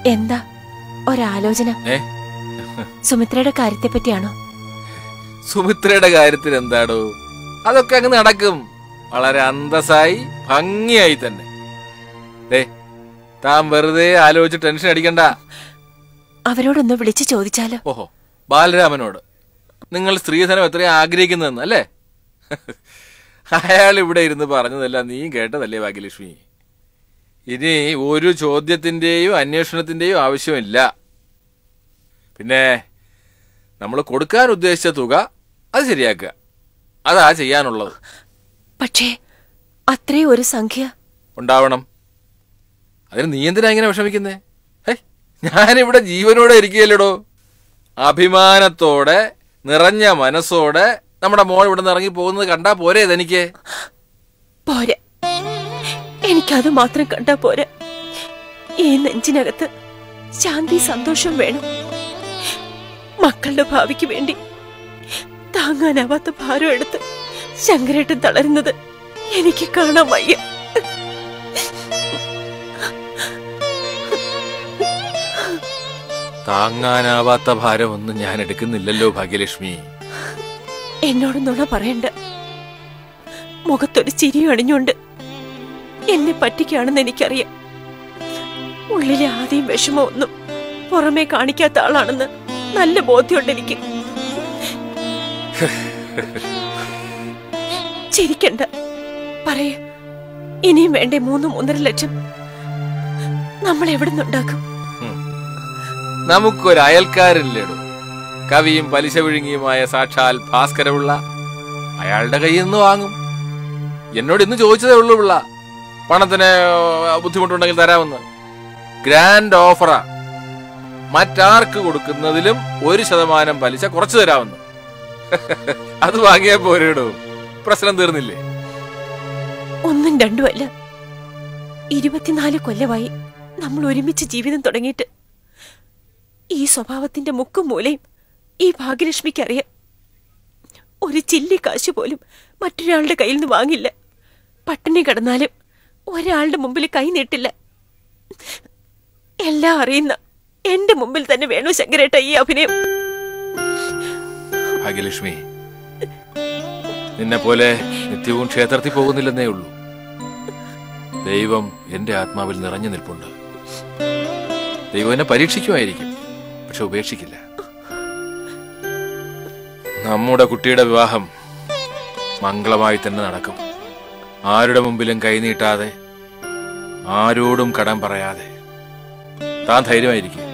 എന്താ ഒരാലോചന ഏ സുമിത്രയുടെ കാര്യത്തെ പറ്റിയാണോ സുമിത്രയുടെ കാര്യത്തിൽ എന്താടോ അതൊക്കെ അങ്ങ് നടക്കും വളരെ അന്തസ്സായി ഭംഗിയായി തന്നെ ദേ താൻ വെറുതെ ആലോചിച്ച് ടെൻഷൻ അടിക്കണ്ട അവരോടൊന്ന് വിളിച്ചു ചോദിച്ചാലോ ഓഹോ ബാലരാമനോട് നിങ്ങൾ സ്ത്രീധനം എത്രയും ആഗ്രഹിക്കുന്നതെന്ന് അല്ലേ അയാൾ ഇവിടെ ഇരുന്ന് പറഞ്ഞതല്ല നീ കേട്ടതല്ലേ ഭാഗ്യലക്ഷ്മി ഇനി ഒരു ചോദ്യത്തിന്റെയും അന്വേഷണത്തിന്റെയും ആവശ്യമില്ല പിന്നെ നമ്മൾ കൊടുക്കാൻ ഉദ്ദേശിച്ച തുക അത് ശരിയാക്കുക അതാ ചെയ്യാനുള്ളത് പക്ഷേ അത്രയും ഒരു സംഖ്യ ഉണ്ടാവണം അതിന് നീ എന്തിനാ ഇങ്ങനെ വിഷമിക്കുന്നേ ഹേ ഞാനിവിടെ ജീവനോടെ ഇരിക്കുകയല്ലടോ അഭിമാനത്തോടെ നിറഞ്ഞ മനസ്സോടെ നമ്മുടെ മോൾ ഇവിടെ നിന്ന് ഇറങ്ങി പോകുന്നത് കണ്ടാ പോരെ ഇതെനിക്ക് പോരാ എനിക്കത് മാത്രം കണ്ടാ പോരാ ഈ നെഞ്ചിനകത്ത് ശാന്തി സന്തോഷം വേണം മക്കളുടെ ഭാവിക്ക് വേണ്ടി താങ്ങാനാവാത്ത ഭാരം എടുത്ത് ശങ്കരേട്ടൻ തളരുന്നത് എനിക്ക് കാണാൻ വയ്യ താങ്ങാനാവാത്ത ഭാരമൊന്നും ഞാൻ എടുക്കുന്നില്ലല്ലോ ഭാഗ്യലക്ഷ്മി എന്നോട് നുണ പറയണ്ട മുഖത്തൊരു ചിരി അണിഞ്ഞുകൊണ്ട് എന്നെ പറ്റിക്കാണെന്ന് എനിക്കറിയാം ഉള്ളിലെ ആദ്യം വിഷമമൊന്നും പുറമേ കാണിക്കാത്ത ആളാണെന്ന് നല്ല ബോധ്യമുണ്ട് എനിക്ക് ചിരിക്കണ്ട പറയ ഇനിയും വേണ്ടേ മൂന്ന് മൂന്നര ലക്ഷം നമ്മൾ എവിടെ നിന്നുണ്ടാക്കും നമുക്കൊരു അയൽക്കാരനില്ലേടോ കവിയും പലിശ വിഴുങ്ങിയുമായ സാക്ഷാൽ ഭാസ്കരപിള്ള അയാളുടെ കയ്യിൽ നിന്ന് വാങ്ങും എന്നോട് ഇന്ന് ചോദിച്ചതേ ഉള്ളൂ പിള്ള പണത്തിന് ബുദ്ധിമുട്ടുണ്ടെങ്കിൽ തരാമെന്ന് ഗ്രാൻഡ് ഓഫറാ മറ്റാർക്ക് കൊടുക്കുന്നതിലും ഒരു ശതമാനം പലിശ കുറച്ചു തരാമെന്ന് അത് വാങ്ങിയാ പോരേടോ പ്രശ്നം തീർന്നില്ലേ ഒന്നും രണ്ടുമല്ല ഇരുപത്തിനാല് കൊല്ലമായി നമ്മൾ ഒരുമിച്ച് ജീവിതം തുടങ്ങിയിട്ട് ഈ സ്വഭാവത്തിന്റെ മുക്കും മൂലയും ഈ ഭാഗ്യലക്ഷ്മിക്കറിയാം ഒരു ചില്ലി കാശ് പോലും മറ്റൊരാളുടെ കയ്യിൽ നിന്ന് വാങ്ങില്ല പട്ടിണി കിടന്നാലും ഒരാളുടെ മുമ്പിൽ കൈ നീട്ടില്ല എല്ലാം അറിയുന്ന എന്റെ മുമ്പിൽ തന്നെ വേണു ശങ്കരേട്ട ഈ അഭിനയം ഭാഗ്യലക്ഷ്മി നിന്നെ പോലെ നിത്യവും ക്ഷേത്രത്തിൽ പോകുന്നില്ലെന്നേ ഉള്ളൂ ദൈവം എന്റെ ആത്മാവിൽ നിറഞ്ഞു നിൽപ്പുണ്ട് ദൈവം എന്നെ പരീക്ഷിക്കുമായിരിക്കും പക്ഷെ ഉപേക്ഷിക്കില്ല നമ്മുടെ കുട്ടിയുടെ വിവാഹം മംഗളമായി തന്നെ നടക്കും ആരുടെ മുമ്പിലും കൈനീട്ടാതെ ആരോടും കടം പറയാതെ താൻ ധൈര്യമായിരിക്കും